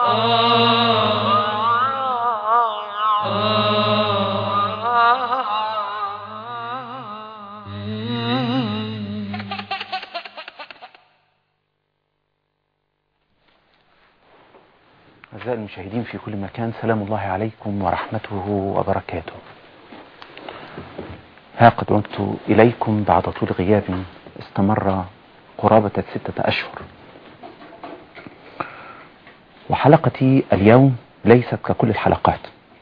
أعزائي المشاهدين في كل مكان سلام الله عليكم ورحمته وبركاته ها قد عدت إليكم بعد طول غياب استمر قرابة ستة أشهر وحلقتي اليوم ليست ككل الحلقات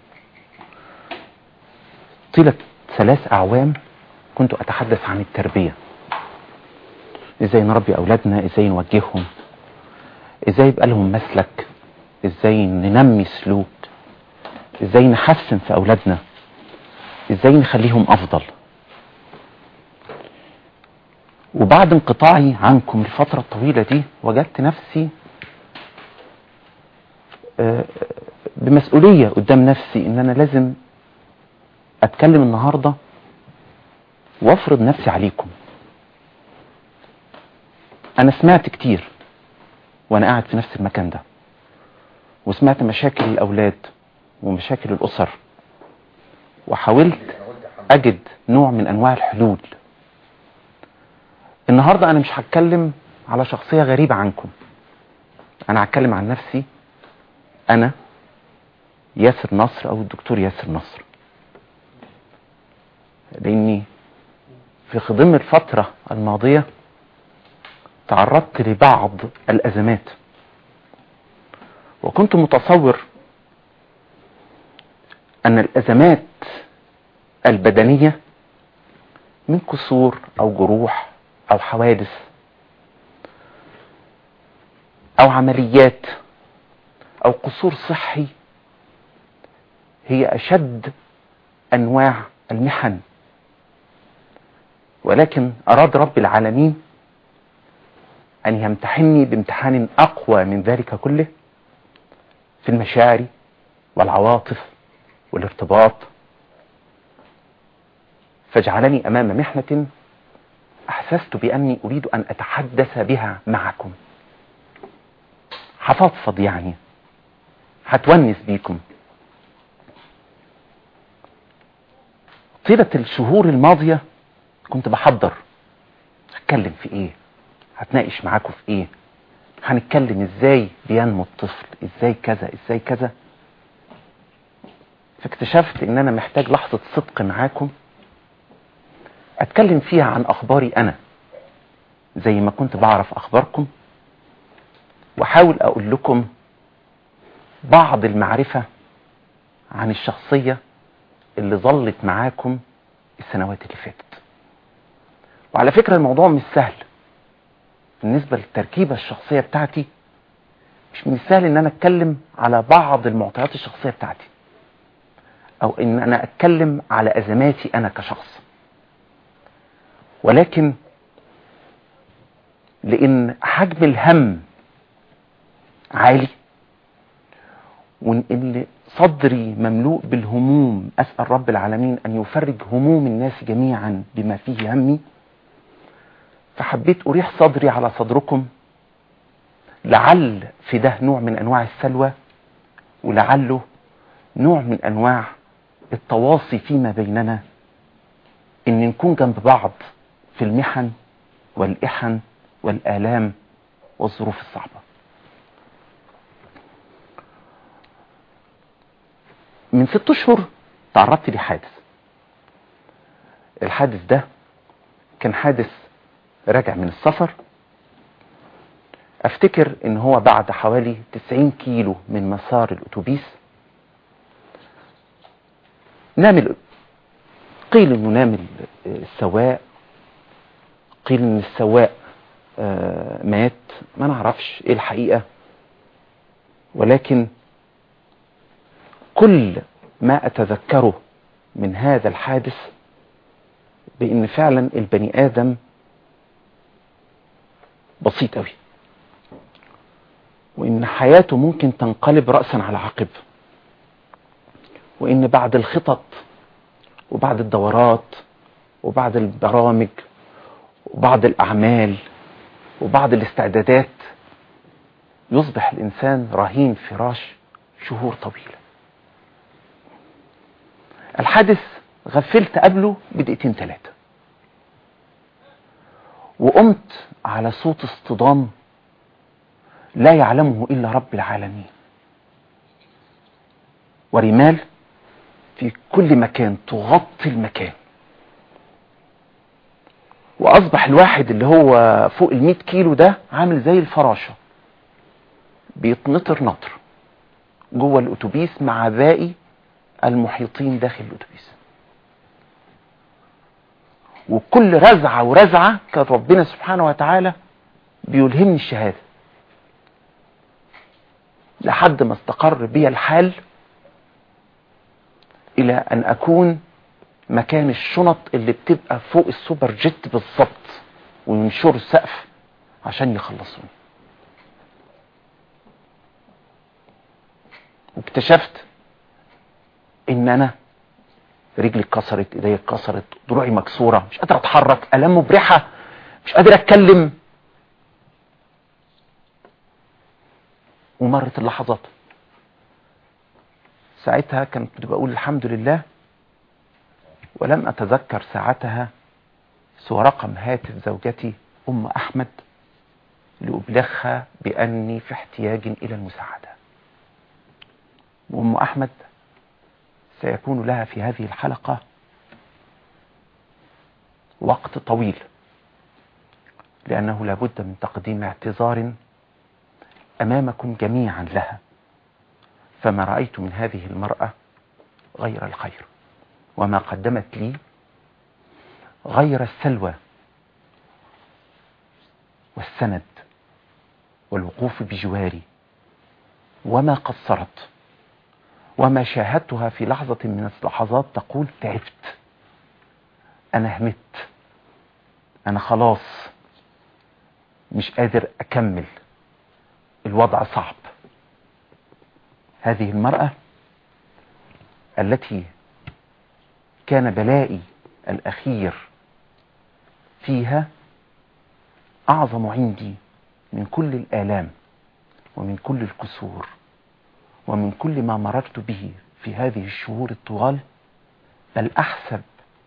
طيلة ثلاث أعوام كنت أتحدث عن التربية إزاي نربي أولادنا إزاي نوجههم إزاي يبقى لهم مسلك إزاي ننمي سلوك إزاي نحسن في أولادنا إزاي نخليهم أفضل وبعد انقطاعي عنكم الفترة الطويلة دي وجدت نفسي بمسؤولية قدام نفسي ان انا لازم اتكلم النهاردة وافرض نفسي عليكم انا سمعت كتير وانا قاعد في نفس المكان ده وسمعت مشاكل الاولاد ومشاكل الاسر وحاولت اجد نوع من انواع الحلول النهاردة انا مش هتكلم على شخصية غريبة عنكم انا هتكلم عن نفسي انا ياسر نصر او الدكتور ياسر نصر لاني في خضم الفترة الماضية تعرضت لبعض الازمات وكنت متصور ان الازمات البدنية من كسور او جروح او حوادث او عمليات او قصور صحي هي اشد انواع المحن ولكن اراد رب العالمين ان يمتحني بامتحان اقوى من ذلك كله في المشاعر والعواطف والارتباط فجعلني امام محنة احسست باني اريد ان اتحدث بها معكم هفضفض يعني هتونس بيكم طيلة الشهور الماضية كنت بحضر هتكلم في ايه هتناقش معاكم في ايه هنتكلم ازاي بينمو الطفل ازاي كذا ازاي كذا فاكتشفت ان انا محتاج لحظة صدق معاكم اتكلم فيها عن اخباري انا زي ما كنت بعرف اخباركم واحاول اقول لكم بعض المعرفة عن الشخصية اللي ظلت معاكم السنوات اللي فاتت وعلى فكرة الموضوع مش سهل بالنسبة للتركيبة الشخصية بتاعتي مش من السهل ان انا اتكلم على بعض المعطيات الشخصية بتاعتي او ان انا اتكلم على ازماتي انا كشخص ولكن لان حجم الهم عالي وان صدري مملوء بالهموم اسال رب العالمين ان يفرج هموم الناس جميعا بما فيه همي فحبيت اريح صدري على صدركم لعل في ده نوع من انواع السلوى ولعله نوع من انواع التواصي فيما بيننا ان نكون جنب بعض في المحن والإحن والآلام والظروف الصعبة من ست اشهر تعرضت لحادث الحادث ده كان حادث راجع من السفر افتكر ان هو بعد حوالي 90 كيلو من مسار الاتوبيس نام قيل انه نام السواق قيل ان السواق مات ما نعرفش ايه الحقيقة ولكن كل ما اتذكره من هذا الحادث بان فعلا البني ادم بسيط قوي وان حياته ممكن تنقلب رأسا على عقب وان بعد الخطط وبعد الدورات وبعد البرامج وبعض الأعمال وبعض الاستعدادات يصبح الإنسان رهين فراش شهور طويلة الحادث غفلت قبله بدقيقتين ثلاثة وقمت على صوت اصطدام لا يعلمه إلا رب العالمين ورمال في كل مكان تغطي المكان وأصبح الواحد اللي هو فوق المئة كيلو ده عامل زي الفراشة بيتنطر نطر جوه الأتوبيس مع باقي المحيطين داخل الأتوبيس وكل رزعة ورزعة كان ربنا سبحانه وتعالى بيلهمني الشهادة لحد ما استقر بي الحال إلى أن أكون مكان الشنط اللي بتبقى فوق السوبر جيت بالظبط وينشروا السقف عشان يخلصوني واكتشفت ان انا رجلي اتكسرت ايديا اتكسرت ضلوعي مكسوره مش قادر اتحرك الام مبرحه مش قادر اتكلم ومرت اللحظات ساعتها كنت بقول الحمد لله ولم أتذكر ساعتها سوى رقم هاتف زوجتي أم أحمد لأبلغها بأني في احتياج إلى المساعدة وأم أحمد سيكون لها في هذه الحلقة وقت طويل لأنه لابد من تقديم اعتذار أمامكم جميعا لها فما رأيت من هذه المرأة غير الخير وما قدمت لي غير السلوى والسند والوقوف بجواري وما قصرت وما شاهدتها في لحظة من اللحظات تقول تعبت أنا همت أنا خلاص مش قادر أكمل الوضع صعب هذه المرأة التي كان بلائي الأخير فيها أعظم عندي من كل الآلام ومن كل الكسور ومن كل ما مررت به في هذه الشهور الطوال بل أحسب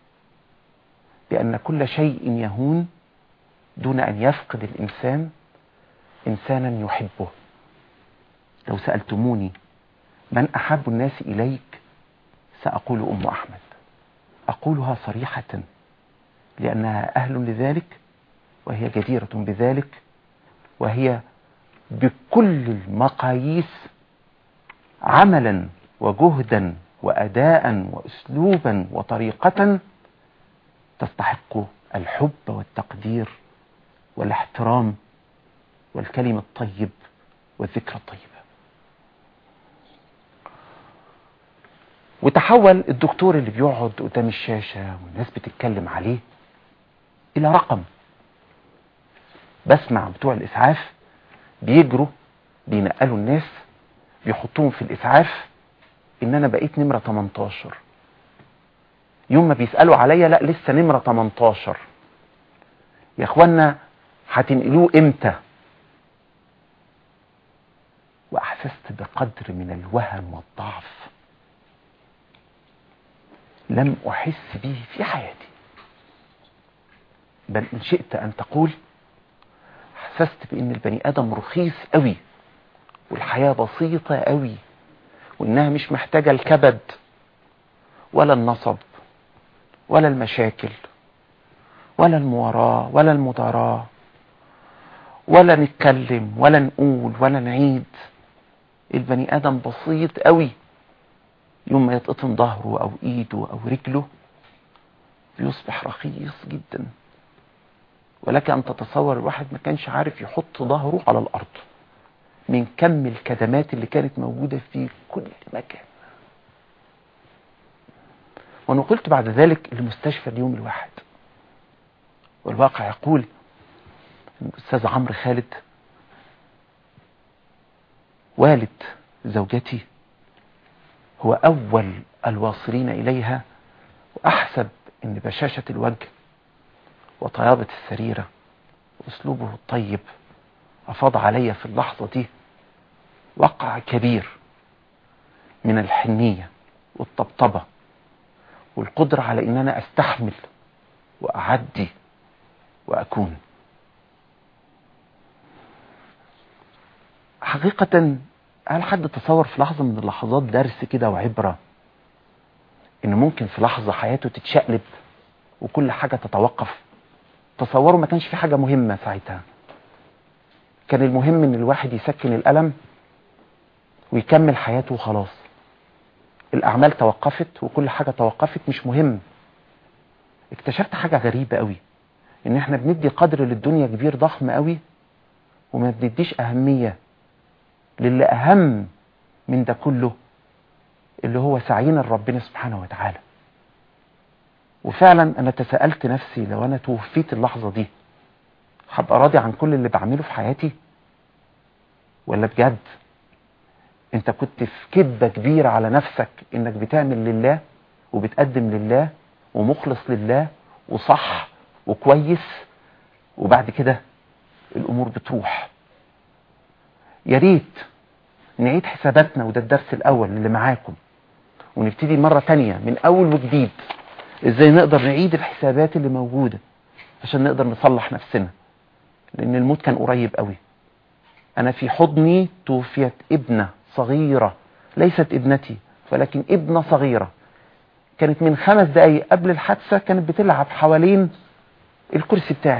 بأن كل شيء يهون دون أن يفقد الإنسان إنسانا يحبه لو سألتموني من أحب الناس إليك سأقول أم أحمد أقولها صريحة لأنها أهل لذلك وهي جديرة بذلك وهي بكل المقاييس عملا وجهدا وأداء وأسلوبا وطريقة تستحق الحب والتقدير والاحترام والكلمة الطيب والذكر الطيبة وتحول الدكتور اللي بيقعد قدام الشاشة والناس بتتكلم عليه إلى رقم بسمع بتوع الإسعاف بيجروا بينقلوا الناس بيحطوهم في الإسعاف إن أنا بقيت نمرة 18 يوم ما بيسألوا عليا لا لسه نمرة 18 يا اخوانا هتنقلوه امتى واحسست بقدر من الوهن والضعف لم احس به في حياتي بل ان شئت ان تقول احسست بان البني ادم رخيص قوي والحياة بسيطة قوي وانها مش محتاجة الكبد ولا النصب ولا المشاكل ولا المواراة ولا المداراة ولا نتكلم ولا نقول ولا نعيد البني ادم بسيط قوي يوم ما يتقطن ظهره او ايده او رجله بيصبح رخيص جدا ولك ان تتصور الواحد ما كانش عارف يحط ظهره على الارض من كم الكدمات اللي كانت موجودة في كل مكان ونقلت بعد ذلك لمستشفى اليوم الواحد والواقع يقول الأستاذ عمرو خالد والد زوجتي هو أول الواصلين إليها وأحسب أن بشاشة الوجه وطيابة السريرة وأسلوبه الطيب أفاض علي في اللحظة دي وقع كبير من الحنية والطبطبة والقدرة على ان انا استحمل واعدي واكون حقيقة هل حد تصور في لحظة من اللحظات درس كده وعبرة ان ممكن في لحظة حياته تتشقلب وكل حاجة تتوقف تصوروا ما كانش في حاجة مهمة ساعتها كان المهم ان الواحد يسكن الألم ويكمل حياته وخلاص الأعمال توقفت وكل حاجة توقفت مش مهم اكتشفت حاجة غريبة قوي ان احنا بندي قدر للدنيا كبير ضخم قوي وما بنديش أهمية للي أهم من ده كله اللي هو سعينا لربنا سبحانه وتعالى وفعلا أنا تساءلت نفسي لو أنا توفيت اللحظة دي هبقى راضي عن كل اللي بعمله في حياتي ولا بجد انت كنت في كذبة كبيرة على نفسك انك بتعمل لله وبتقدم لله ومخلص لله وصح وكويس وبعد كده الامور بتروح يا ريت نعيد حساباتنا وده الدرس الاول اللي معاكم ونبتدي مرة تانية من اول وجديد ازاي نقدر نعيد الحسابات اللي موجودة عشان نقدر نصلح نفسنا لان الموت كان قريب قوي انا في حضني توفيت ابنة صغيرة ليست ابنتي ولكن ابنة صغيرة كانت من خمس دقايق قبل الحادثة كانت بتلعب حوالين الكرسي بتاعي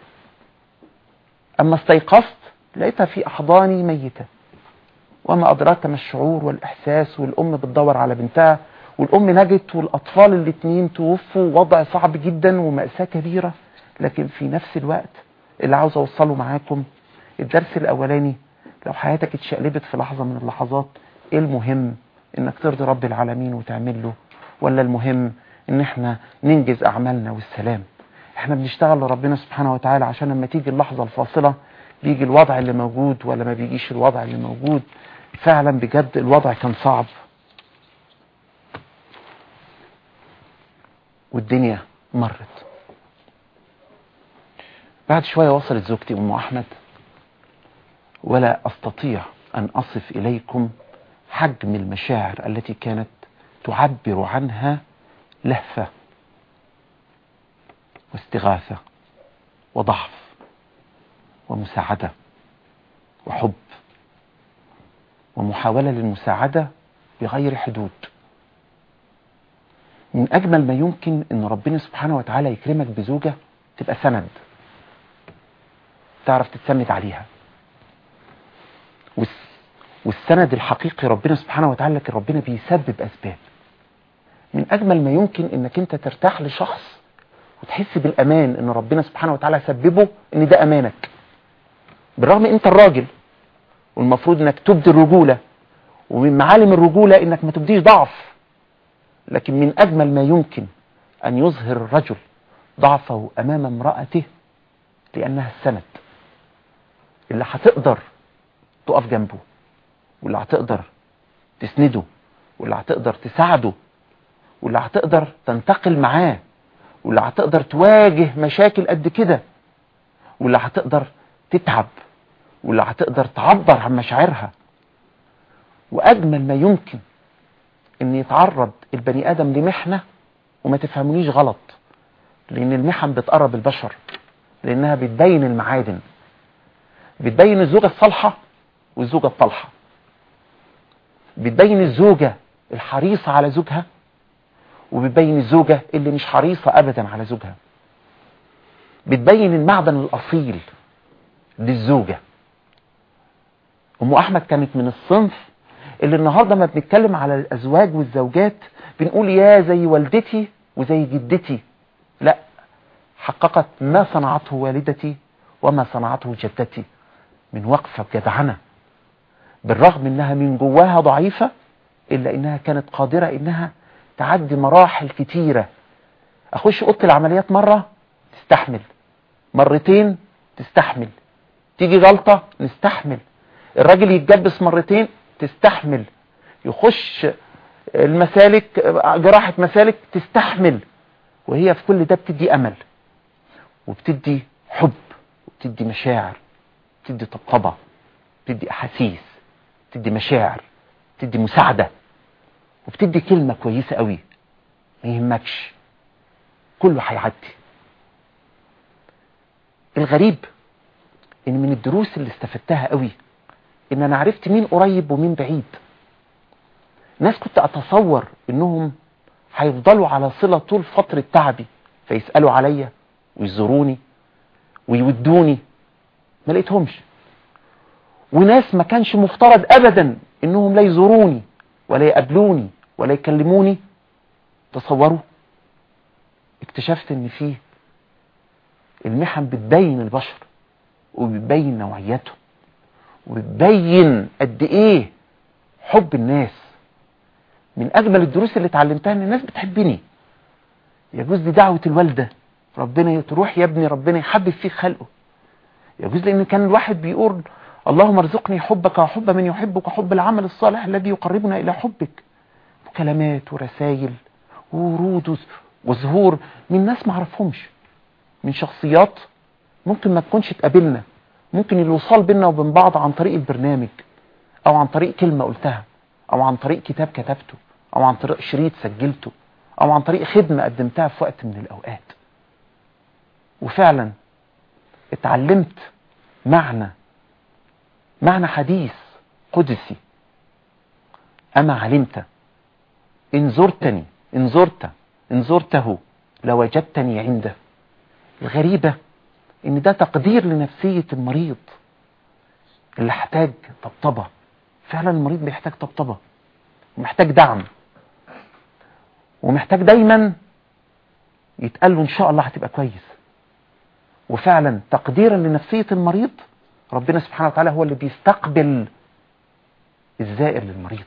اما استيقظت لقيتها في احضاني ميتة وما ادراك ما الشعور والاحساس والام بتدور على بنتها والام نجت والاطفال الاتنين توفوا وضع صعب جدا ومأساة كبيرة لكن في نفس الوقت اللي عاوز اوصله معاكم الدرس الاولاني لو حياتك اتشقلبت في لحظة من اللحظات ايه المهم انك ترضي رب العالمين وتعمل له ولا المهم ان احنا ننجز اعمالنا والسلام احنا بنشتغل لربنا سبحانه وتعالى عشان لما تيجي اللحظة الفاصلة بيجي الوضع اللي موجود ولا ما بيجيش الوضع اللي موجود فعلا بجد الوضع كان صعب والدنيا مرت بعد شوية وصلت زوجتي أم أحمد ولا أستطيع أن أصف إليكم حجم المشاعر التي كانت تعبر عنها لهفة واستغاثة وضعف ومساعدة وحب ومحاولة للمساعدة بغير حدود من أجمل ما يمكن أن ربنا سبحانه وتعالى يكرمك بزوجة تبقى سند تعرف تتسند عليها والسند الحقيقي ربنا سبحانه وتعالى لكن ربنا بيسبب أسباب من أجمل ما يمكن أنك أنت ترتاح لشخص وتحس بالأمان أن ربنا سبحانه وتعالى سببه أن ده أمانك بالرغم أنت الراجل والمفروض أنك تبدي الرجولة ومن معالم الرجولة أنك ما تبديش ضعف لكن من أجمل ما يمكن أن يظهر الرجل ضعفه أمام امرأته لأنها السند اللي هتقدر تقف جنبه واللي هتقدر تسنده واللي هتقدر تساعده واللي هتقدر تنتقل معاه واللي هتقدر تواجه مشاكل قد كده واللي هتقدر تتعب واللي هتقدر تعبر عن مشاعرها وأجمل ما يمكن ان يتعرض البني ادم لمحنة وما تفهمونيش غلط لان المحن بتقرب البشر لانها بتبين المعادن بتبين الزوجة الصالحة والزوجة الطالحة بتبين الزوجة الحريصة على زوجها وبتبين الزوجة اللي مش حريصة ابدا على زوجها بتبين المعدن الاصيل للزوجة ام احمد كانت من الصنف اللي النهاردة ما بنتكلم على الأزواج والزوجات بنقول يا زي والدتي وزي جدتي لا حققت ما صنعته والدتي وما صنعته جدتي من وقفة جدعنة بالرغم انها من جواها ضعيفة الا انها كانت قادرة انها تعدي مراحل كتيرة اخش اوضه العمليات مرة تستحمل مرتين تستحمل تيجي غلطة نستحمل الراجل يتجبس مرتين تستحمل يخش المسالك جراحة مسالك تستحمل وهي في كل ده بتدي أمل وبتدي حب وبتدي مشاعر بتدي طبطبة بتدي أحاسيس بتدي مشاعر بتدي مساعدة وبتدي كلمة كويسة قوي ما يهمكش كله هيعدي الغريب ان من الدروس اللي استفدتها قوي ان انا عرفت مين قريب ومين بعيد ناس كنت اتصور انهم هيفضلوا على صلة طول فترة تعبي فيسألوا عليا ويزوروني ويودوني ما لقيتهمش وناس ما كانش مفترض ابدا انهم لا يزوروني ولا يقابلوني ولا يكلموني تصوروا اكتشفت ان فيه المحن بتبين البشر وبتبين نوعيتهم وبتبين قد ايه حب الناس من اجمل الدروس اللي اتعلمتها ان الناس بتحبني يجوز دي دعوة الوالدة ربنا تروح يا ابني ربنا يحبب فيك خلقه يجوز لان كان الواحد بيقول اللهم ارزقني حبك وحب من يحبك وحب العمل الصالح الذي يقربنا الى حبك كلمات ورسائل وورود وزهور من ناس ما اعرفهمش من شخصيات ممكن ما تكونش تقابلنا ممكن الوصال بيننا وبين بعض عن طريق البرنامج او عن طريق كلمة قلتها او عن طريق كتاب كتبته او عن طريق شريط سجلته او عن طريق خدمة قدمتها في وقت من الاوقات وفعلا اتعلمت معنى معنى حديث قدسي اما علمت ان زرتني ان زرت ان زرته لوجدتني عنده الغريبة ان ده تقدير لنفسية المريض اللي احتاج طبطبة فعلا المريض بيحتاج طبطبة ومحتاج دعم ومحتاج دايما يتقال له ان شاء الله هتبقى كويس وفعلا تقديرا لنفسية المريض ربنا سبحانه وتعالى هو اللي بيستقبل الزائر للمريض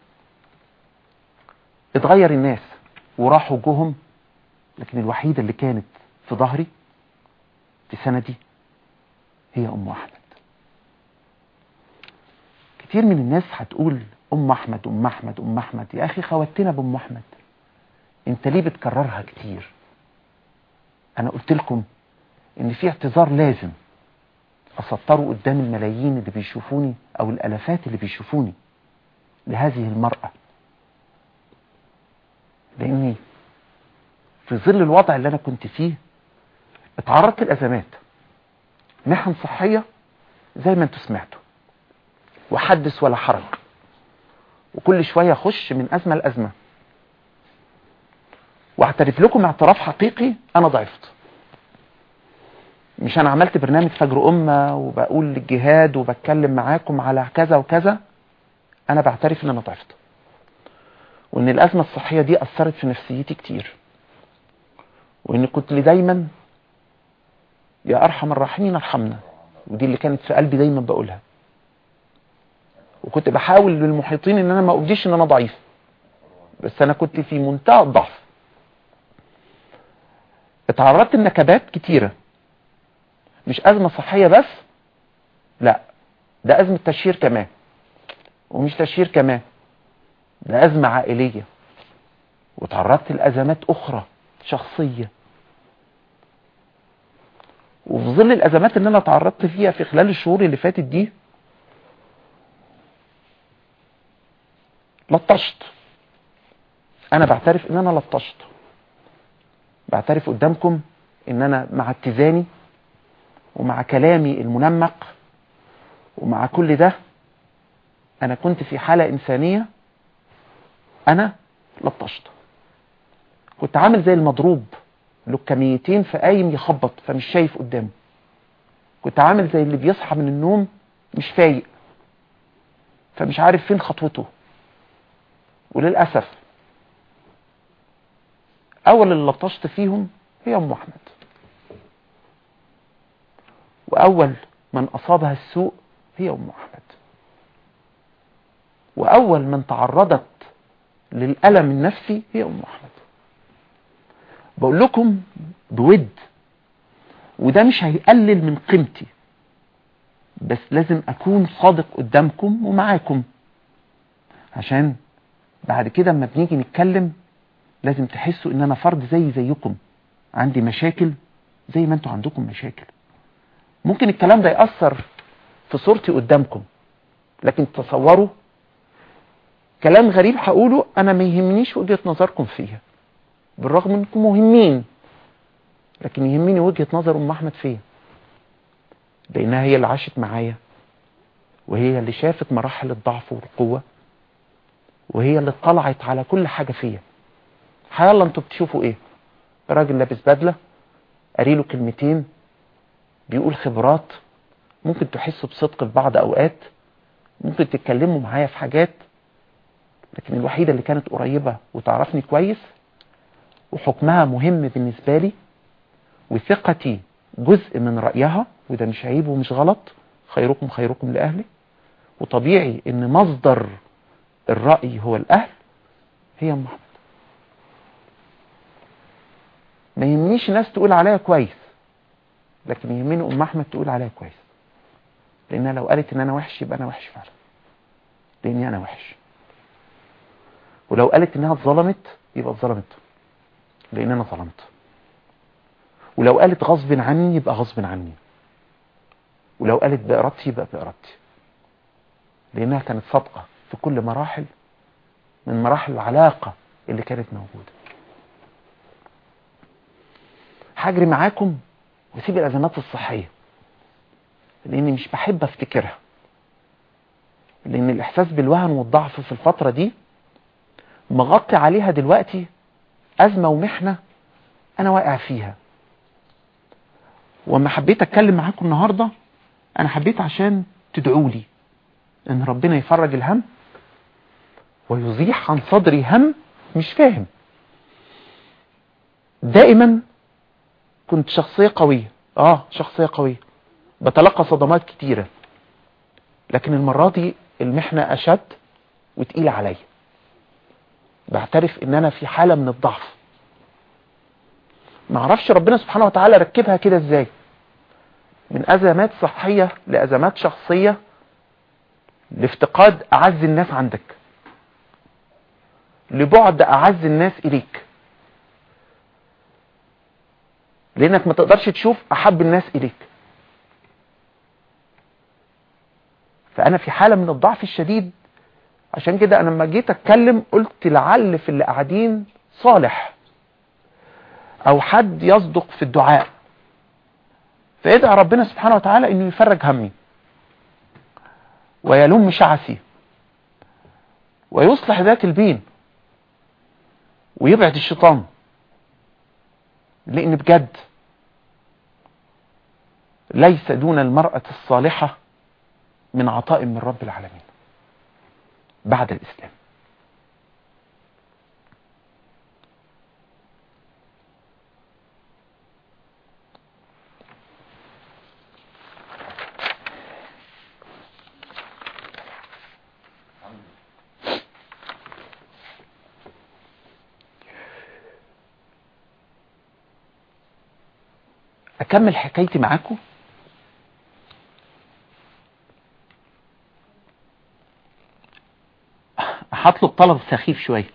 اتغير الناس وراحوا جوهم لكن الوحيدة اللي كانت في ظهري في سندي هي أم أحمد كتير من الناس هتقول أم أحمد أم أحمد أم أحمد يا أخي خوتنا بأم أحمد أنت ليه بتكررها كتير أنا قلت لكم إن في اعتذار لازم أسطره قدام الملايين اللي بيشوفوني أو الألفات اللي بيشوفوني لهذه المرأة لأني في ظل الوضع اللي أنا كنت فيه اتعرضت لأزمات محن صحية زي ما انتوا سمعتوا وحدث ولا حرج وكل شوية اخش من أزمة لأزمة واعترف لكم اعتراف حقيقي أنا ضعفت مش أنا عملت برنامج فجر أمة وبقول للجهاد وبتكلم معاكم على كذا وكذا أنا بعترف إن أنا ضعفت وإن الأزمة الصحية دي أثرت في نفسيتي كتير وإن كنت لي دايما يا أرحم الراحمين ارحمنا ودي اللي كانت في قلبي دايما بقولها وكنت بحاول للمحيطين ان انا ما اقوليش ان انا ضعيف بس انا كنت في منتهى الضعف اتعرضت لنكبات كتيرة مش ازمة صحية بس لا ده ازمة تشهير كمان ومش تشهير كمان ده ازمة عائلية وتعرضت لازمات اخرى شخصية وفي ظل الازمات اللي انا تعرضت فيها في خلال الشهور اللي فاتت دي لطشت انا بعترف ان انا لطشت بعترف قدامكم ان انا مع اتزاني ومع كلامي المنمق ومع كل ده انا كنت في حالة انسانية انا لطشت كنت عامل زي المضروب له كميتين فقايم يخبط فمش شايف قدامه كنت عامل زي اللي بيصحى من النوم مش فايق فمش عارف فين خطوته وللأسف أول اللي لطشت فيهم هي أم أحمد وأول من أصابها السوء هي أم أحمد وأول من تعرضت للألم النفسي هي أم أحمد بقول لكم بود وده مش هيقلل من قيمتي بس لازم أكون صادق قدامكم ومعاكم عشان بعد كده اما بنيجي نتكلم لازم تحسوا ان انا فرد زي زيكم عندي مشاكل زي ما انتوا عندكم مشاكل ممكن الكلام ده يأثر في صورتي قدامكم لكن تصوروا كلام غريب هقوله انا ما يهمنيش وجهة نظركم فيها بالرغم انكم مهمين لكن يهمني وجهة نظر ام احمد فيا لانها هي اللي عاشت معايا وهي اللي شافت مراحل الضعف والقوة وهي اللي اطلعت على كل حاجة فيا يلا انتوا بتشوفوا ايه راجل لابس بدلة قاري له كلمتين بيقول خبرات ممكن تحسوا بصدق في بعض اوقات ممكن تتكلموا معايا في حاجات لكن الوحيدة اللي كانت قريبة وتعرفني كويس وحكمها مهم بالنسبة لي وثقتي جزء من رأيها وده مش عيب ومش غلط خيركم خيركم لأهله وطبيعي ان مصدر الرأي هو الأهل هي أم أحمد ما يهمنيش ناس تقول عليها كويس لكن يهمني أم أحمد تقول عليها كويس لأنها لو قالت إن أنا وحش يبقى أنا وحش فعلا لأني أنا وحش ولو قالت إنها اتظلمت يبقى اتظلمت لأن أنا ظلمت ولو قالت غصب عني يبقى غصب عني ولو قالت بإرادتي يبقى بإرادتي لأنها كانت صادقة في كل مراحل من مراحل العلاقة اللي كانت موجودة هجري معاكم وسيب الأزمات الصحية لأني مش بحب أفتكرها لأن الإحساس بالوهن والضعف في الفترة دي مغطي عليها دلوقتي أزمة ومحنة أنا واقع فيها وما حبيت أتكلم معاكم النهاردة أنا حبيت عشان تدعوا لي ان ربنا يفرج الهم ويزيح عن صدري هم مش فاهم دائما كنت شخصية قوية اه شخصية قوية بتلقى صدمات كتيرة لكن المرة دي المحنة اشد وتقيلة عليا بعترف ان انا في حالة من الضعف معرفش ربنا سبحانه وتعالى ركبها كده ازاي من ازمات صحية لازمات شخصية لافتقاد أعز الناس عندك لبعد أعز الناس إليك لأنك ما تقدرش تشوف أحب الناس إليك فأنا في حالة من الضعف الشديد عشان كده أنا لما جيت أتكلم قلت لعل في اللي قاعدين صالح أو حد يصدق في الدعاء فادعى ربنا سبحانه وتعالى إنه يفرج همي ويلم شعثي ويصلح ذات البين ويبعد الشيطان لأن بجد ليس دون المرأة الصالحة من عطاء من رب العالمين بعد الإسلام اكمل حكايتي معاكم هطلب طلب سخيف شوية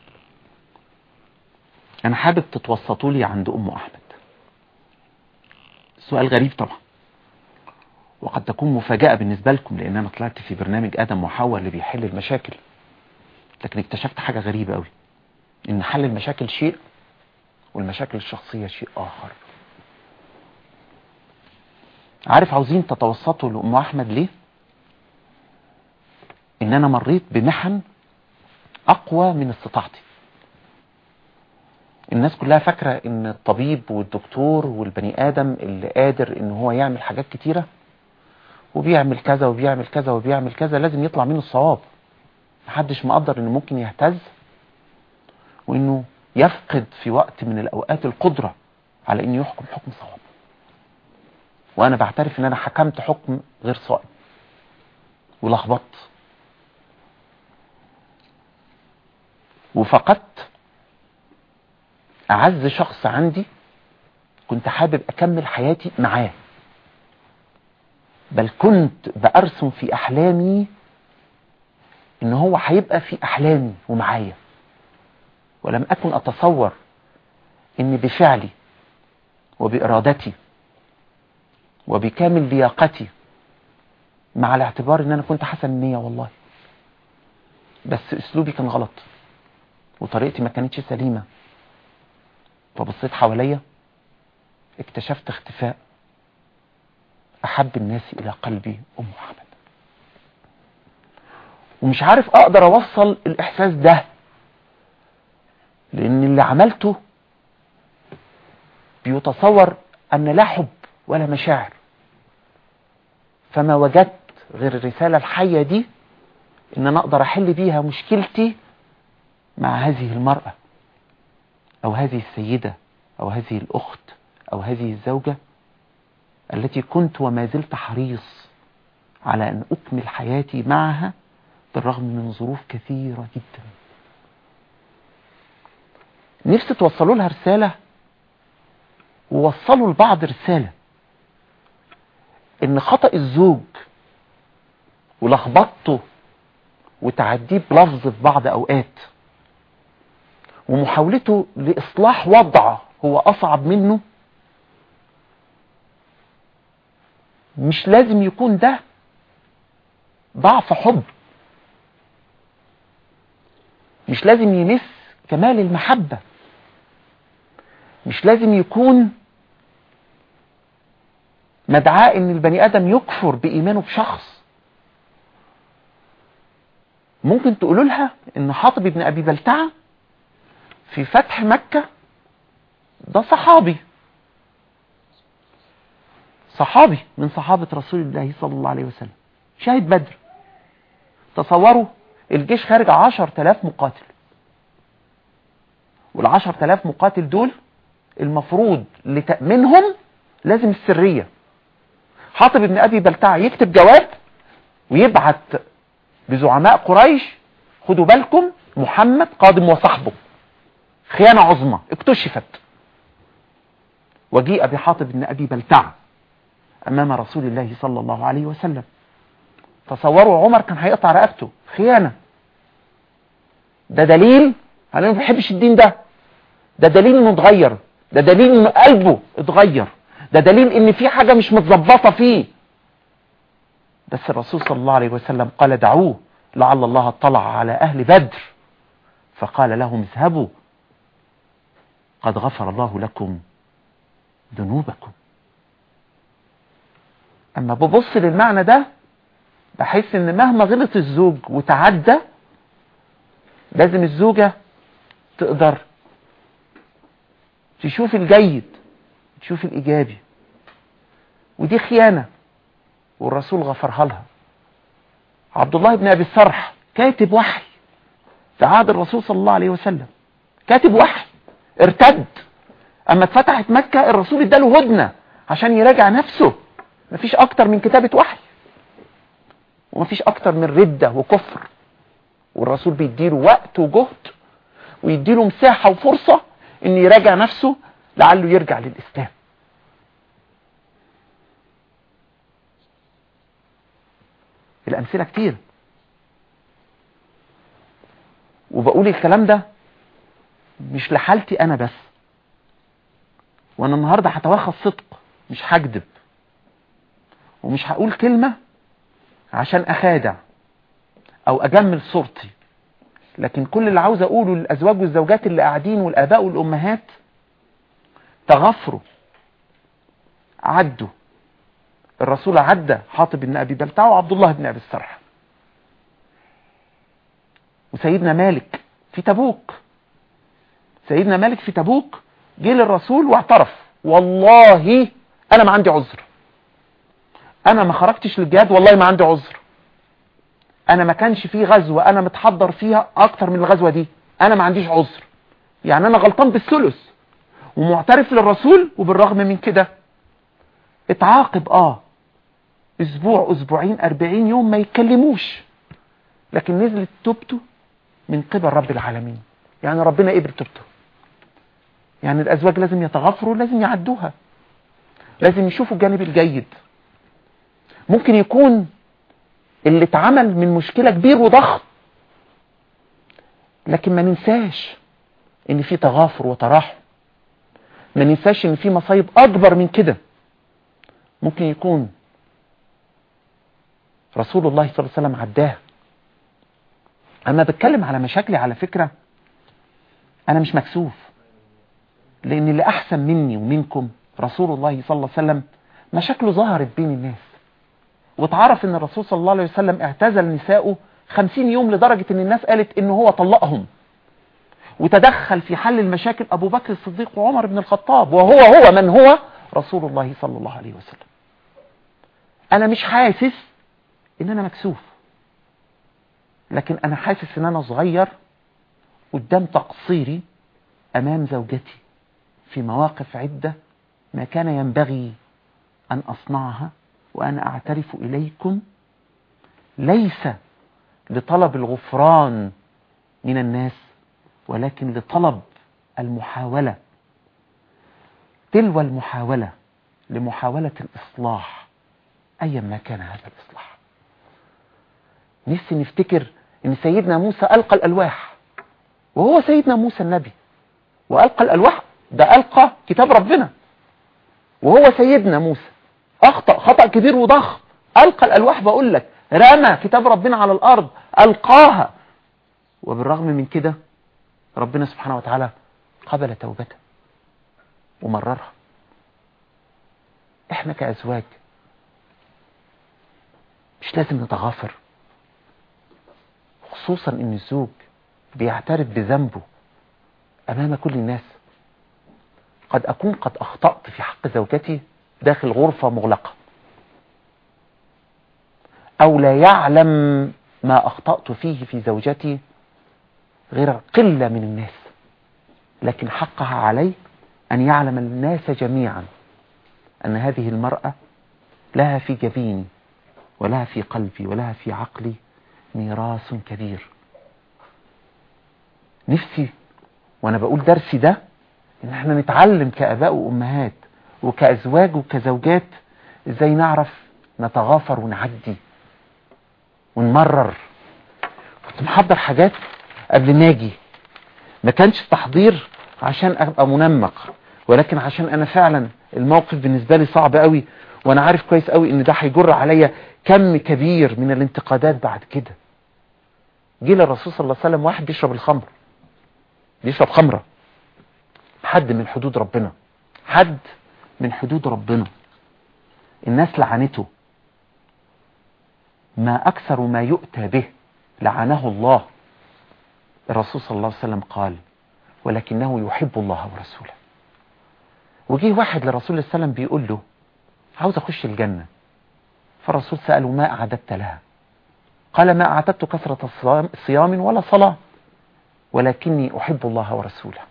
انا حابب تتوسطوا لي عند ام احمد سؤال غريب طبعا وقد تكون مفاجأة بالنسبة لكم لان انا طلعت في برنامج ادم وحواء اللي بيحل المشاكل لكن اكتشفت حاجة غريبة قوي ان حل المشاكل شيء والمشاكل الشخصية شيء اخر عارف عاوزين تتوسطوا لأم أحمد ليه إن أنا مريت بمحن أقوى من استطاعتي الناس كلها فاكرة إن الطبيب والدكتور والبني آدم اللي قادر إن هو يعمل حاجات كتيرة وبيعمل كذا وبيعمل كذا وبيعمل كذا لازم يطلع منه الصواب محدش مقدر إنه ممكن يهتز وإنه يفقد في وقت من الأوقات القدرة على إنه يحكم حكم صواب وانا بعترف ان انا حكمت حكم غير صائب ولخبطت وفقدت اعز شخص عندي كنت حابب اكمل حياتي معاه بل كنت بأرسم في احلامي ان هو هيبقى في احلامي ومعايا ولم اكن اتصور ان بفعلي وبارادتي وبكامل لياقتي مع الاعتبار ان انا كنت حسن النية والله بس اسلوبي كان غلط وطريقتي ما كانتش سليمة فبصيت حواليا اكتشفت اختفاء احب الناس الى قلبي ام محمد ومش عارف اقدر اوصل الاحساس ده لان اللي عملته بيتصور ان لا حب ولا مشاعر فما وجدت غير الرسالة الحية دي ان انا اقدر احل بيها مشكلتي مع هذه المرأة او هذه السيدة او هذه الاخت او هذه الزوجة التي كنت وما زلت حريص على ان اكمل حياتي معها بالرغم من ظروف كثيرة جدا نفسي توصلوا لها رسالة ووصلوا لبعض رسالة ان خطأ الزوج ولخبطته وتعديه بلفظ في بعض اوقات ومحاولته لاصلاح وضع هو اصعب منه مش لازم يكون ده ضعف حب مش لازم يمس كمال المحبة مش لازم يكون مدعاة ان البني ادم يكفر بايمانه بشخص ممكن تقولوا لها ان حاطب ابن ابي بلتعه في فتح مكة ده صحابي صحابي من صحابة رسول الله صلى الله عليه وسلم شاهد بدر تصوروا الجيش خارج عشر تلاف مقاتل والعشر تلاف مقاتل دول المفروض لتأمينهم لازم السرية حاطب ابن أبي بلتع يكتب جواب ويبعت بزعماء قريش خدوا بالكم محمد قادم وصحبه خيانة عظمى اكتشفت وجيء بحاطب بن أبي بلتع أمام رسول الله صلى الله عليه وسلم تصوروا عمر كان هيقطع رقبته خيانة ده دليل على انه ما بيحبش الدين ده ده دليل انه اتغير ده دليل انه قلبه اتغير ده دليل ان في حاجة مش متظبطة فيه بس الرسول صلى الله عليه وسلم قال دعوه لعل الله اطلع على اهل بدر فقال لهم اذهبوا قد غفر الله لكم ذنوبكم اما ببص للمعنى ده بحس ان مهما غلط الزوج وتعدى لازم الزوجة تقدر تشوف الجيد تشوف الايجابي ودي خيانة والرسول غفرها لها عبد الله بن ابي السرح كاتب وحي في عهد الرسول صلى الله عليه وسلم كاتب وحي ارتد اما اتفتحت مكة الرسول اداله هدنة عشان يراجع نفسه مفيش اكتر من كتابة وحي ومفيش اكتر من ردة وكفر والرسول بيديله وقت وجهد ويديله مساحة وفرصة ان يراجع نفسه لعله يرجع للاسلام الامثلة كتير وبقول الكلام ده مش لحالتي انا بس وانا النهاردة هتواخى الصدق مش هكذب ومش هقول كلمة عشان اخادع او اجمل صورتي لكن كل اللي عاوز اقوله للازواج والزوجات اللي قاعدين والاباء والامهات تغفروا عدوا الرسول عدى حاطب بن ابي بلتع وعبد الله بن ابي السرح وسيدنا مالك في تبوك سيدنا مالك في تبوك جه للرسول واعترف والله انا ما عندي عذر انا ما خرجتش للجهاد والله ما عندي عذر انا ما كانش في غزوة انا متحضر فيها اكتر من الغزوة دي انا ما عنديش عذر يعني انا غلطان بالثلث ومعترف للرسول وبالرغم من كده اتعاقب اه اسبوع اسبوعين اربعين يوم ما يتكلموش لكن نزلت توبته من قبل رب العالمين يعني ربنا قبل توبته يعني الازواج لازم يتغفروا لازم يعدوها لازم يشوفوا الجانب الجيد ممكن يكون اللي اتعمل من مشكلة كبير وضخم لكن ما ننساش ان في تغافر وتراحم ما ننساش ان في مصايب اكبر من كده ممكن يكون رسول الله صلى الله عليه وسلم عداها اما بتكلم على مشاكلي على فكرة انا مش مكسوف لان اللي احسن مني ومنكم رسول الله صلى الله عليه وسلم مشاكله ظهرت بين الناس وتعرف ان الرسول صلى الله عليه وسلم اعتزل نساءه خمسين يوم لدرجة ان الناس قالت انه هو طلقهم وتدخل في حل المشاكل ابو بكر الصديق وعمر بن الخطاب وهو هو من هو رسول الله صلى الله عليه وسلم انا مش حاسس ان انا مكسوف لكن انا حاسس ان انا صغير قدام تقصيري امام زوجتي في مواقف عدة ما كان ينبغي ان اصنعها وانا اعترف اليكم ليس لطلب الغفران من الناس ولكن لطلب المحاولة تلو المحاولة لمحاولة الإصلاح أيا ما كان هذا الإصلاح نفسي نفتكر ان سيدنا موسى ألقى الألواح وهو سيدنا موسى النبي وألقى الألواح ده ألقى كتاب ربنا وهو سيدنا موسى أخطأ خطأ كبير وضخم ألقى الألواح بقول لك رمى كتاب ربنا على الأرض ألقاها وبالرغم من كده ربنا سبحانه وتعالى قبل توبته ومررها احنا كأزواج مش لازم نتغافر خصوصا ان الزوج بيعترف بذنبه امام كل الناس قد اكون قد اخطأت في حق زوجتي داخل غرفة مغلقة او لا يعلم ما اخطأت فيه في زوجتي غير قلة من الناس لكن حقها علي أن يعلم الناس جميعا أن هذه المرأة لها في جبيني ولها في قلبي ولها في عقلي ميراث كبير نفسي وأنا بقول درسي ده إن احنا نتعلم كأباء وأمهات وكأزواج وكزوجات إزاي نعرف نتغافر ونعدي ونمرر كنت محضر حاجات قبل ما اجي ما كانش تحضير عشان ابقى منمق ولكن عشان انا فعلا الموقف بالنسبة لي صعب قوي وانا عارف كويس قوي ان ده هيجر عليا كم كبير من الانتقادات بعد كده جه للرسول صلى الله عليه وسلم واحد بيشرب الخمر بيشرب خمرة حد من حدود ربنا حد من حدود ربنا الناس لعنته ما أكثر ما يؤتى به لعنه الله الرسول صلى الله عليه وسلم قال ولكنه يحب الله ورسوله وجيه واحد للرسول صلى الله عليه وسلم بيقول له عاوز اخش الجنة فالرسول سأله ما أعددت لها قال ما أعددت كثرة صيام ولا صلاة ولكني أحب الله ورسوله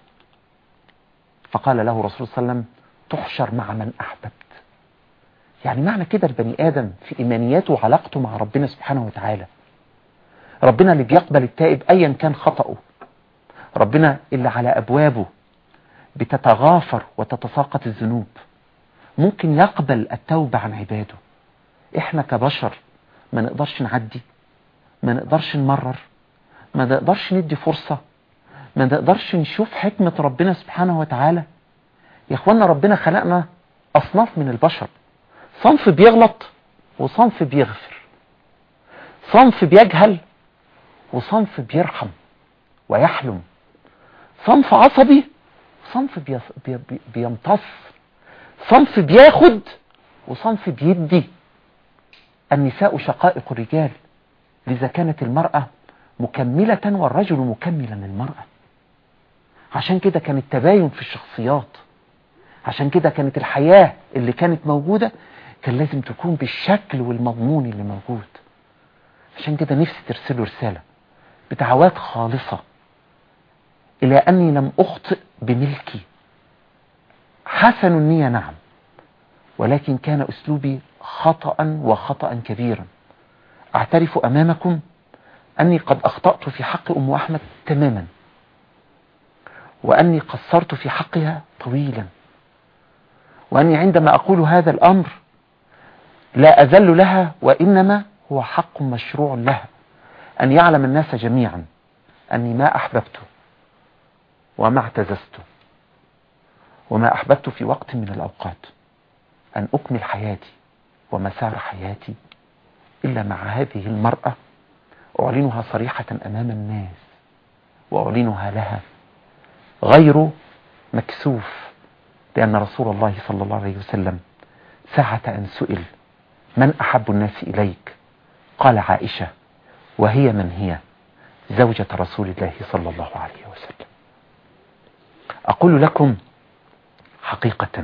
فقال له رسول صلى الله عليه وسلم تحشر مع من أحببت يعني معنى كده البني آدم في إيمانياته وعلاقته مع ربنا سبحانه وتعالى ربنا اللي بيقبل التائب أيا كان خطأه ربنا اللي على أبوابه بتتغافر وتتساقط الذنوب ممكن يقبل التوبة عن عباده احنا كبشر ما نقدرش نعدي ما نقدرش نمرر ما نقدرش ندي فرصة ما نقدرش نشوف حكمة ربنا سبحانه وتعالى يا اخوانا ربنا خلقنا اصناف من البشر صنف بيغلط وصنف بيغفر صنف بيجهل وصنف بيرحم ويحلم صنف عصبي صنف بي بي بيمتص صنف بياخد وصنف بيدي النساء شقائق الرجال لذا كانت المرأة مكملة والرجل مكملا للمرأة عشان كده كان التباين في الشخصيات عشان كده كانت الحياة اللي كانت موجودة كان لازم تكون بالشكل والمضمون اللي موجود عشان كده نفسي ترسلوا رسالة بدعوات خالصة إلى أني لم أخطئ بملكي حسن النية نعم ولكن كان أسلوبي خطأ وخطأ كبيرا أعترف أمامكم أني قد أخطأت في حق أم أحمد تماما وأني قصرت في حقها طويلا وأني عندما أقول هذا الأمر لا أذل لها وإنما هو حق مشروع لها أن يعلم الناس جميعا أني ما أحببت وما اعتززت وما أحببت في وقت من الأوقات أن أكمل حياتي ومسار حياتي إلا مع هذه المرأة أعلنها صريحة أمام الناس وأعلنها لها غير مكسوف لأن رسول الله صلى الله عليه وسلم ساعة أن سئل من أحب الناس إليك قال عائشة وهي من هي زوجة رسول الله صلى الله عليه وسلم أقول لكم حقيقة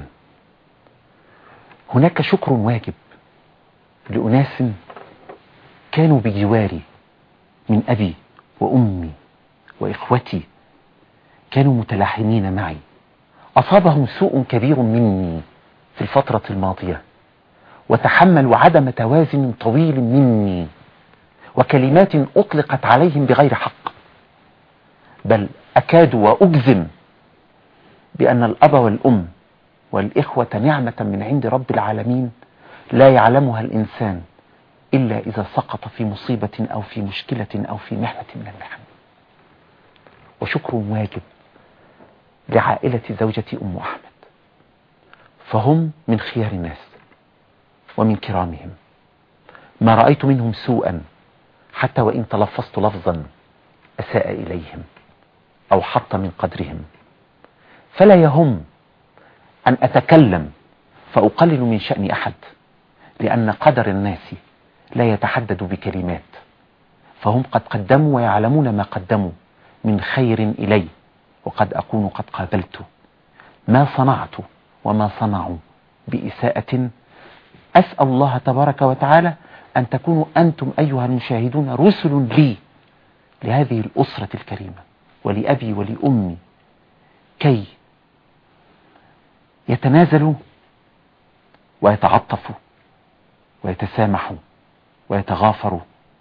هناك شكر واجب لأناس كانوا بجواري من أبي وأمي وإخوتي كانوا متلاحمين معي أصابهم سوء كبير مني في الفترة الماضية وتحملوا عدم توازن طويل مني وكلمات أطلقت عليهم بغير حق بل أكاد وأجزم بأن الأب والأم والإخوة نعمة من عند رب العالمين لا يعلمها الإنسان إلا إذا سقط في مصيبة أو في مشكلة أو في محنة من المحن وشكر واجب لعائلة زوجتي أم أحمد فهم من خيار الناس ومن كرامهم ما رأيت منهم سوءا حتى وإن تلفظت لفظا أساء إليهم أو حط من قدرهم فلا يهم أن أتكلم فأقلل من شأن أحد لأن قدر الناس لا يتحدد بكلمات فهم قد قدموا ويعلمون ما قدموا من خير إلي وقد أكون قد قابلت ما صنعت وما صنعوا بإساءة أسأل الله تبارك وتعالى أن تكونوا أنتم أيها المشاهدون رسل لي لهذه الأسرة الكريمة ولأبي ولأمي كي يتنازلوا ويتعطفوا ويتسامحوا ويتغافروا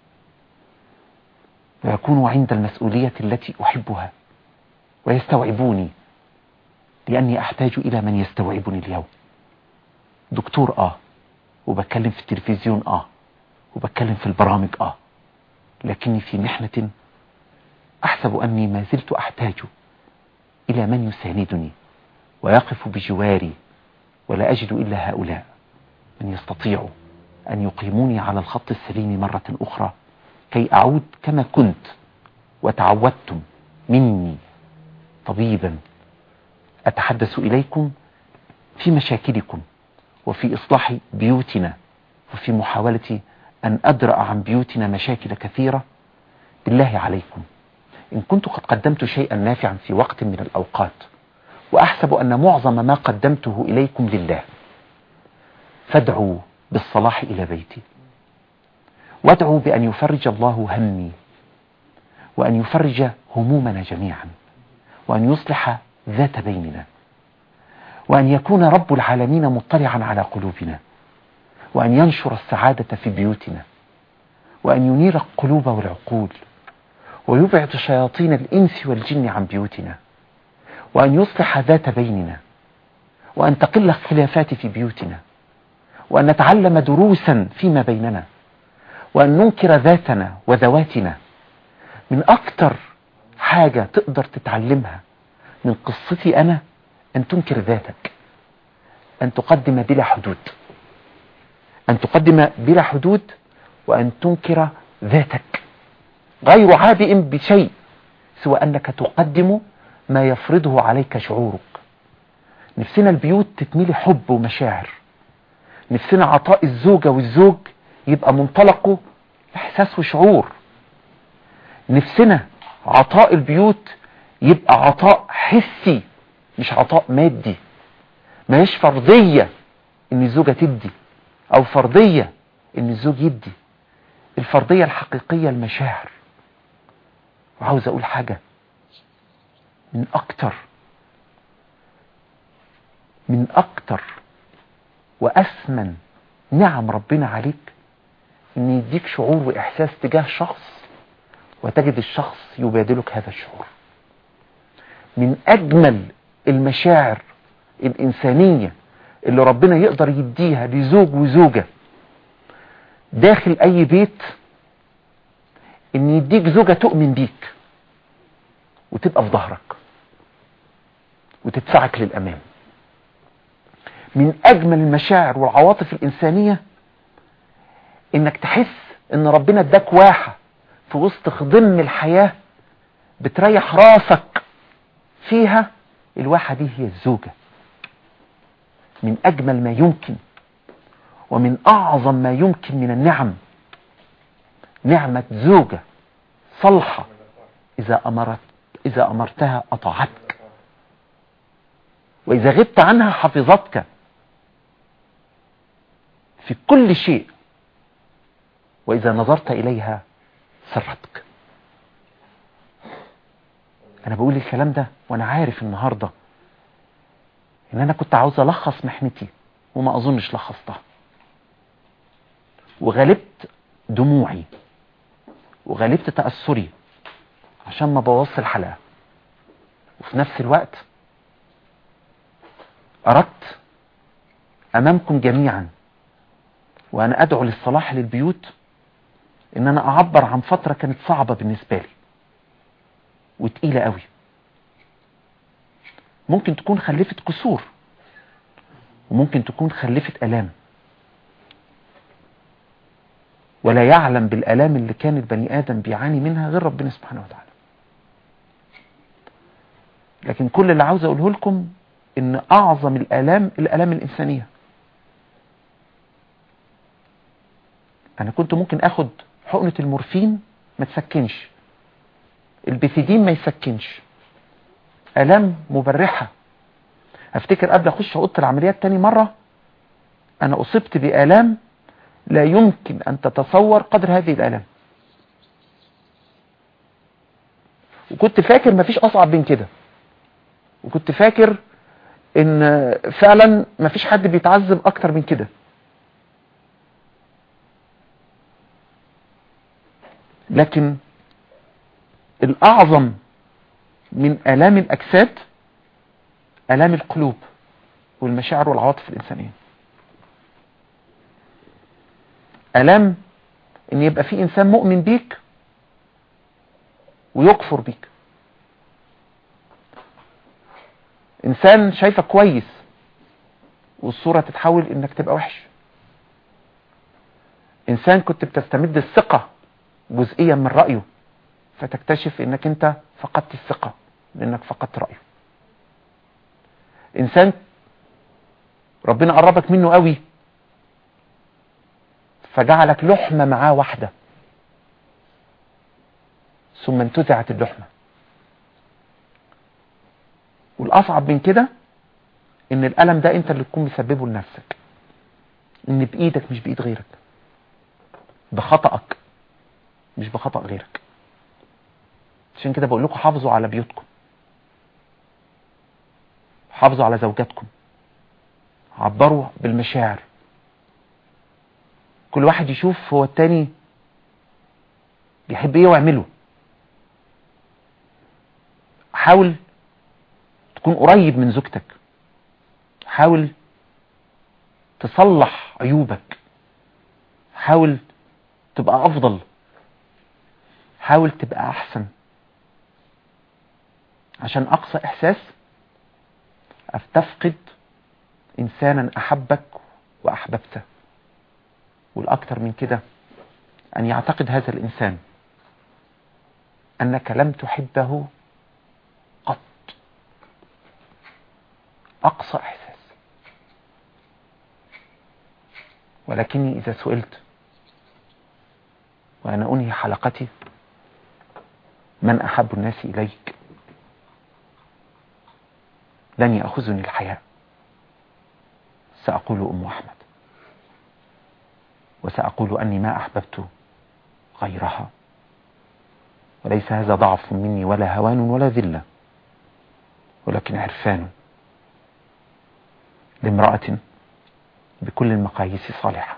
ويكونوا عند المسؤولية التي أحبها ويستوعبوني لأني أحتاج إلى من يستوعبني اليوم دكتور آه وبتكلم في التلفزيون آه وبتكلم في البرامج آه لكني في محنة أحسب أني ما زلت أحتاج إلى من يساندني ويقف بجواري ولا أجد إلا هؤلاء من يستطيعوا أن يقيموني على الخط السليم مرة أخرى كي أعود كما كنت وتعودتم مني طبيبا أتحدث إليكم في مشاكلكم وفي إصلاح بيوتنا وفي محاولة أن أدرأ عن بيوتنا مشاكل كثيرة بالله عليكم إن كنت قد قدمت شيئا نافعا في وقت من الأوقات وأحسب أن معظم ما قدمته إليكم لله فادعوا بالصلاح إلى بيتي وادعوا بأن يفرج الله همي وأن يفرج همومنا جميعا وأن يصلح ذات بيننا وأن يكون رب العالمين مطلعا على قلوبنا وأن ينشر السعادة في بيوتنا وأن ينير القلوب والعقول ويبعد شياطين الإنس والجن عن بيوتنا وأن يصلح ذات بيننا وأن تقل الخلافات في بيوتنا وأن نتعلم دروسا فيما بيننا وأن ننكر ذاتنا وذواتنا من أكتر حاجة تقدر تتعلمها من قصتي أنا أن تنكر ذاتك أن تقدم بلا حدود أن تقدم بلا حدود وأن تنكر ذاتك غير عابئ بشيء سوى أنك تقدم ما يفرضه عليك شعورك نفسنا البيوت تتملي حب ومشاعر نفسنا عطاء الزوجة والزوج يبقى منطلقه احساس وشعور نفسنا عطاء البيوت يبقى عطاء حسي مش عطاء مادي ما هيش فرضية ان الزوجة تدي او فرضية ان الزوج يدي الفرضية الحقيقية المشاعر وعاوز اقول حاجة من اكتر من اكتر واسمن نعم ربنا عليك ان يديك شعور واحساس تجاه شخص وتجد الشخص يبادلك هذا الشعور من اجمل المشاعر الانسانية اللي ربنا يقدر يديها لزوج وزوجة داخل اي بيت ان يديك زوجة تؤمن بيك وتبقى في ظهرك وتدفعك للامام من اجمل المشاعر والعواطف الانسانية انك تحس ان ربنا اداك واحة في وسط خضم الحياة بتريح راسك فيها الواحة دي هي الزوجة من أجمل ما يمكن ومن أعظم ما يمكن من النعم نعمة زوجة صلحة إذا, أمرت إذا أمرتها أطاعتك وإذا غبت عنها حفظتك في كل شيء وإذا نظرت إليها سرتك أنا بقول الكلام ده وأنا عارف النهاردة إن أنا كنت عاوز ألخص محنتي وما أظنش لخصتها وغلبت دموعي وغلبت تأثري عشان ما بوظش الحلقة وفي نفس الوقت أردت أمامكم جميعا وأنا أدعو للصلاح للبيوت إن أنا أعبر عن فترة كانت صعبة بالنسبة لي وتقيلة قوي ممكن تكون خلفت كسور وممكن تكون خلفت ألام ولا يعلم بالألام اللي كان البني آدم بيعاني منها غير ربنا سبحانه وتعالى لكن كل اللي عاوز أقوله لكم إن أعظم الآلام الآلام الإنسانية أنا كنت ممكن أخد حقنة المورفين ما تسكنش البيثيدين ما يسكنش آلام مبرحة افتكر قبل اخش اوضه العمليات تاني مرة انا اصبت بآلام لا يمكن ان تتصور قدر هذه الآلام وكنت فاكر مفيش اصعب من كده وكنت فاكر ان فعلا مفيش حد بيتعذب اكتر من كده لكن الاعظم من الام الاجساد الام القلوب والمشاعر والعواطف الانسانيه الام ان يبقى في انسان مؤمن بيك ويكفر بيك انسان شايفك كويس والصورة تتحول انك تبقى وحش انسان كنت بتستمد الثقة جزئيا من رأيه فتكتشف انك انت فقدت الثقة لانك فقدت رأيه انسان ربنا قربك منه قوي فجعلك لحمة معاه واحدة ثم انتزعت اللحمة والأصعب من كده إن الألم ده أنت اللي تكون مسببه لنفسك إن بإيدك مش بإيد غيرك بخطأك مش بخطأ غيرك عشان كده بقول لكم حافظوا على بيوتكم حافظوا على زوجاتكم عبروا بالمشاعر كل واحد يشوف هو التاني بيحب ايه واعمله حاول تكون قريب من زوجتك حاول تصلح عيوبك حاول تبقى افضل حاول تبقى احسن عشان اقصى احساس افتفقد انسانا احبك واحببته والاكثر من كده ان يعتقد هذا الانسان انك لم تحبه قط اقصى احساس ولكني اذا سئلت وانا انهي حلقتي من احب الناس اليك لن ياخذني الحياء ساقول ام احمد وسأقول أني ما أحببت غيرها وليس هذا ضعف مني ولا هوان ولا ذلة ولكن عرفان لامرأة بكل المقاييس صالحة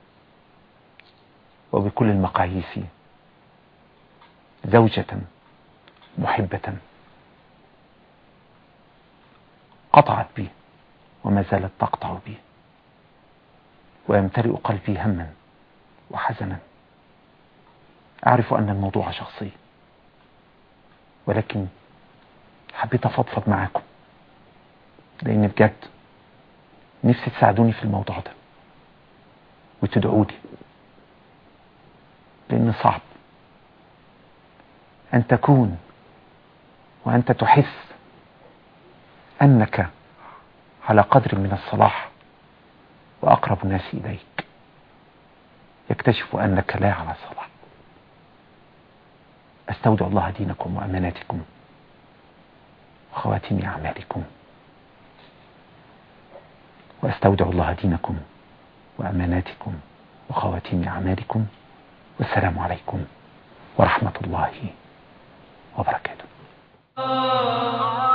وبكل المقاييس زوجة محبة قطعت بي وما زالت تقطع بي ويمتلئ قلبي هما وحزنا أعرف أن الموضوع شخصي ولكن حبيت أفضفض معاكم لأن بجد نفسي تساعدوني في الموضوع ده وتدعوا لي لأن صعب أن تكون وأنت تحس أنك على قدر من الصلاح وأقرب الناس إليك يكتشف أنك لا على صلاح أستودع الله دينكم وأماناتكم وخواتيم أعمالكم وأستودع الله دينكم وأماناتكم وخواتيم أعمالكم والسلام عليكم ورحمة الله وبركاته